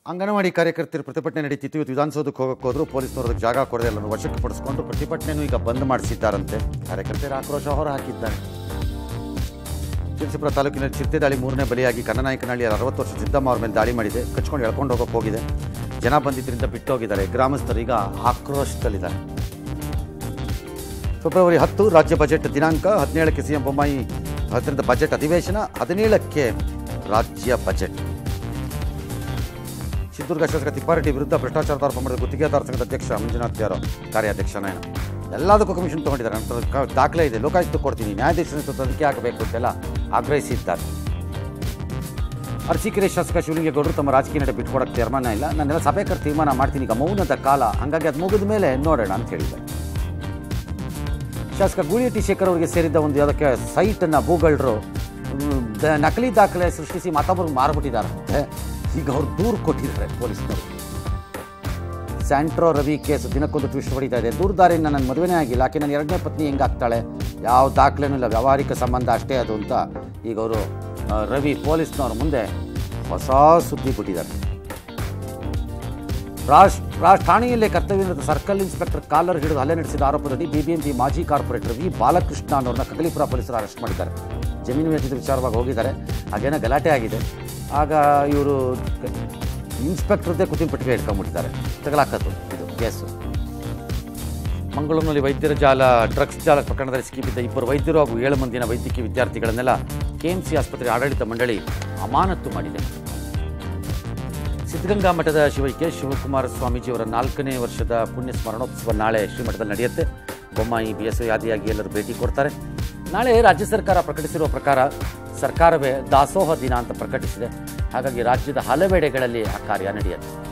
ಅಂಗನವಾಡಿ ಕಾರ್ಯಕರ್ತರು ಪ್ರತಿಭಟನೆ ನಡೀತಿತ್ತು ಇವತ್ತು ವಿಧಾನಸೌಧಕ್ಕೆ ಹೋಗಕ್ಕೆ ಹೋದ್ರು ಪೊಲೀಸ್ನವರು ಅದಕ್ಕೆ ಜಾಗ ಕೊಡದೆ ಎಲ್ಲ ವಶಕ್ಕೆ ಪಡಿಸ್ಕೊಂಡು ಪ್ರತಿಭಟನೆಯನ್ನು ಈಗ ಬಂದ್ ಮಾಡಿಸಿದ್ದಾರಂತೆ ಕಾರ್ಯಕರ್ತರ ಆಕ್ರೋಶ ಹೊರ ಹಾಕಿದ್ದಾರೆ ಚಿತ್ರಪುರ ತಾಲೂಕಿನ ಚಿರತೆ ದಾಳಿ ಮೂರನೇ ಬಲಿಯಾಗಿ ಕನ್ನನಾಯಕನಹಳ್ಳಿಯ ಅರವತ್ತು ವರ್ಷ ಸಿದ್ದಮ್ಮ ಅವ್ರ ಮೇಲೆ ದಾಳಿ ಮಾಡಿದೆ ಕಚ್ಕೊಂಡು ಎಳ್ಕೊಂಡು ಹೋಗೋಕೆ ಹೋಗಿದೆ ಜನ ಬಂದಿದ್ದರಿಂದ ಬಿಟ್ಟು ಹೋಗಿದ್ದಾರೆ ಗ್ರಾಮಸ್ಥರು ಈಗ ಆಕ್ರೋಶದಲ್ಲಿದ್ದಾರೆ ಫೆಬ್ರವರಿ ಹತ್ತು ರಾಜ್ಯ ಬಜೆಟ್ ದಿನಾಂಕ ಹದಿನೇಳಕ್ಕೆ ಸಿಎಂ ಬೊಮ್ಮಾಯಿ ಹತ್ತರಿಂದ ಬಜೆಟ್ ಅಧಿವೇಶನ ಹದಿನೇಳಕ್ಕೆ ರಾಜ್ಯ ಬಜೆಟ್ ಚಿತ್ರದುರ್ಗ ಶಾಸಕ ತಿಪ್ಪಾರೆಡ್ಡಿ ವಿರುದ್ಧ ಭ್ರಷ್ಟಾಚಾರದ ಆರೋಪ ಮಾಡಿದ ಗುತ್ತಿಗೆದಾರ ಸಂಘದ ಅಧ್ಯಕ್ಷ ಮಂಜುನಾಥ್ ಯಾರೋ ಕಾರ್ಯಾಧ್ಯಕ್ಷನ ಎಲ್ಲದಕ್ಕೂ ಕಮಿಷನ್ ತಗೊಂಡಿದ್ದಾರೆ ನಂತರ ಕ- ದಾಖಲೆ ಇದೆ ಲೋಕಾಯುಕ್ತ ಕೊಡ್ತೀನಿ ನ್ಯಾಯಾಧೀಶ ನೇತೃತ್ವದ ತನಿಖೆ ಆಗಬೇಕು ಅಂತೆಲ್ಲ ಆಗ್ರಹಿಸಿದ್ದಾರೆ ಅರಸೀಕೆರೆ ಶಾಸಕ ಶಿವಲಿಂಗೇಗೌಡರು ತಮ್ಮ ರಾಜಕೀಯ ನಡೆ ಬಿಟ್ಕೊಡಕ್ಕೆ ತೀರ್ಮಾನ ಇಲ್ಲ ನಾನೆಲ್ಲ ಸಭೆ ಕರೆದು ತೀರ್ಮಾನ ಮಾಡ್ತೀನಿ ಈಗ ಮೌನದ ಕಾಲ ಹಾಗಾಗಿ ಅದು ಮುಗಿದ ಮೇಲೆ ನೋಡೋಣ ಅಂತ ಹೇಳಿದ್ದಾರೆ ಶಾಸಕ ಗೂಳಿಹಟ್ಟಿ ಶೇಖರ್ ಅವರಿಗೆ ಸೇರಿದ್ದ ಒಂದು ಯಾವುದಕ್ಕೆ ಸೈಟನ್ನು ಭೂಗಳರು ಮ್, ದ- ನಕಲಿ ದಾಖಲೆ ಸೃಷ್ಟಿಸಿ ಮತ್ತೊಬ್ಬರಿಗೆ ಮಾರ್ಬಿಟ್ಟಿದ್ದಾರೆ ಈಗ ಅವ್ರು ದೂರು ಕೊಟ್ಟಿದ್ದಾರೆ ಪೊಲೀಸ್ನವರು ಸ್ಯಾಂಟ್ರೋ ರವಿ ಕೇಸ್ ದಿನಕ್ಕೊಂದು ಟ್ವಿಸ್ಟ್ ಹೊಡಿತಾ ಇದೆ ದೂರದಾರಿಯಿಂದ ನನ್ನ ಮದುವೆನೇ ಆಗಿಲ್ಲ ಆಕೆ ನನ್ನ ಎರಡನೇ ಪತ್ನಿ ಹೆಂಗೆ ಆಗ್ತಾಳೆ ಯಾವ ದಾಖಲೆನೂ ಇಲ್ಲ ವ್ಯಾವಹಾರಿಕ ಸಂಬಂಧ ಅಷ್ಟೇ ಅದು ಅಂತ ಈಗ ಅವರು ಆ, ರವಿ ಪೊಲೀಸ್ನವ್ರ ಮುಂದೆ ಹೊಸ ಸುದ್ದಿ ಕೊಟ್ಟಿದ್ದಾರೆ ರಾಜ್ ರಾಜ್ ಠಾಣೆಯಲ್ಲೇ ಕರ್ತವ್ಯನಿರತ ಸರ್ಕಲ್ ಇನ್ಸ್ಪೆಕ್ಟರ್ ಕಾಲರ್ ಹಿಡಿದು ಹಲ್ಲೆ ನಡೆಸಿದ ಆರೋಪದಡಿ ಬಿಬಿಎಂಪಿ ಮಾಜಿ ಕಾರ್ಪೊರೇಟರ್ ವಿ ಬಾಲಕೃಷ್ಣ ಅನ್ನೋರನ್ನ ಕಗಲಿಪುರ ಪೊಲೀಸರು ಅರೆಸ್ಟ್ ಮಾಡಿದ್ದಾರೆ ಜಮೀನು ವೆಚ್ಚದ ವಿಚಾರವಾಗಿ ಹೋಗಿದ್ದಾರೆ ಹಾಗೇನೋ ಗಲಾಟೆ ಆಗಿದೆ ಆಗ ಇವರು ಇನ್ಸ್ಪೆಕ್ಟರ್ದೇ ಕುತಿನ ಪಟ್ಟಿಗೆ ಇಟ್ಕೊಂಡ್ಬಿಟ್ಟಿದ್ದಾರೆ ತಗಲಾಕತ್ತು ಇದು ಕೇಸು ಮಂಗಳೂರಿನಲ್ಲಿ ವೈದ್ಯರ ಜಾಲ ಡ್ರಗ್ಸ್ ಜಾಲ ಪ್ರಕರಣದಲ್ಲಿ ಸಿಕ್ಕಿಬಿದ್ದ ಇಬ್ಬರು ವೈದ್ಯರು ಹಾಗೂ ಏಳು ಮಂದಿನ ವೈದ್ಯಕೀಯ ವಿದ್ಯಾರ್ಥಿಗಳನ್ನೆಲ್ಲ ಕೆಎಂಸಿ ಆಸ್ಪತ್ರೆ ಆಡಳಿತ ಮಂಡಳಿ ಅಮಾನತು ಮಾಡಿದೆ ಸಿದ್ಧಗಂಗಾ ಮಠದ ಶಿವೈಕ್ಯ ಶಿವಕುಮಾರ ಸ್ವಾಮೀಜಿಯವರ ನಾಲ್ಕನೇ ವರ್ಷದ ಪುಣ್ಯ ಸ್ಮರಣೋತ್ಸವ ನಾಳೆ ಶ್ರೀಮಠದಲ್ಲಿ ನಡೆಯುತ್ತೆ ಬೊಮ್ಮಾಯಿ ಬಿ ಎಸ್ ಆದಿಯಾಗಿ ಎಲ್ಲರೂ ಭೇಟಿ ಕೊಡ್ತಾರೆ ನಾಳೆ ರಾಜ್ಯ ಸರ್ಕಾರ ಪ್ರಕಟಿಸಿರುವ ಪ್ರಕಾರ ಸರ್ಕಾರವೇ ದಾಸೋಹ ದಿನ ಅಂತ ಪ್ರಕಟಿಸಿದೆ ಹಾಗಾಗಿ ರಾಜ್ಯದ ಹಲವೆಡೆಗಳಲ್ಲಿ ಆ ಕಾರ್ಯ ನಡೆಯುತ್ತೆ